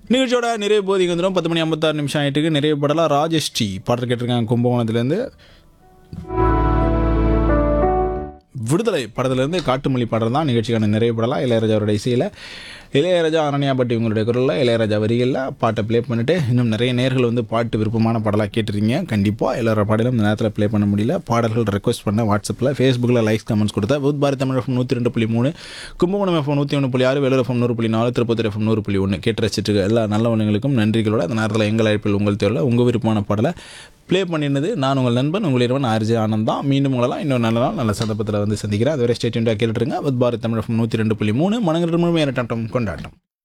நிகழ்ச்சியோட நிறைய போதிக்கு வந்துடும் பத்து மணி ஐம்பத்தாறு நிமிஷம் ஆயிட்டுக்கு நிறைய படலாம் ராஜஸ்ரீ பாடல் கேட்டிருக்காங்க கும்பகோணத்துலேருந்து விடுதலை படத்துலேருந்து காட்டுமொழி பாடல் தான் நிகழ்ச்சிக்கான நிறைய படலாம் இளையராஜாவோட இசையில் இளையராஜா அனன்யா பட்டி உங்களுடைய குரலில் இளையராஜா வரிகளில் பாட்டை ப்ளே பண்ணிவிட்டு இன்னும் நிறைய நேர்கள் வந்து பாட்டு விருப்பமான பாடலாக கேட்டிருக்கீங்க கண்டிப்பாக எல்லாரோட பாடலும் இந்த நேரத்தில் ப்ளே பண்ண முடியல பாடல்கள் ரெக்வஸ்ட் பண்ண வாட்ஸ்அப்பில் ஃபேஸ்புக்கில் லைக்ஸ் கமெண்ட்ஸ் கொடுத்தா புத் பாரத் தமிழ் எஃப்எம் நூற்றி ரெண்டு புள்ளி மூணு கும்பகோணம் எஃப்எம் நூற்றி ஒன்று புள்ளி ஆறு வேலூர் எஃப்எம் நூறு புள்ளி நாலு திருப்பத்தூர் எஃப்எம் நூறு புள்ளி ஒன்று கேட்டு ரசிச்சிட்டு இருக்க எல்லா நல்லவங்களுக்கும் நன்றிகளோட அந்த நேரத்தில் எங்கள் அழைப்பில் உங்கள் தேர்வில் உங்கள் விருப்பமான பாடலை ப்ளே பண்ணியிருந்தது நான் உங்கள் நண்பன் உங்கள் இரவன் ஆர்ஜி ஆனந்த் தான் மீண்டும் உங்களெல்லாம் இன்னொரு நல்ல நாள் நல்ல சந்தர்ப்பத்தில் வந்து சந்திக்கிறேன் அதுவரை ஸ்டேட்மெண்ட்டாக கேட்டுருங்க வித் பாரத் தமிழ் எஃப்எம் நூற்றி ரெண்டு புள்ளி மூணு மனங்கள் முழுமையான டம் கொண்டாட்டம்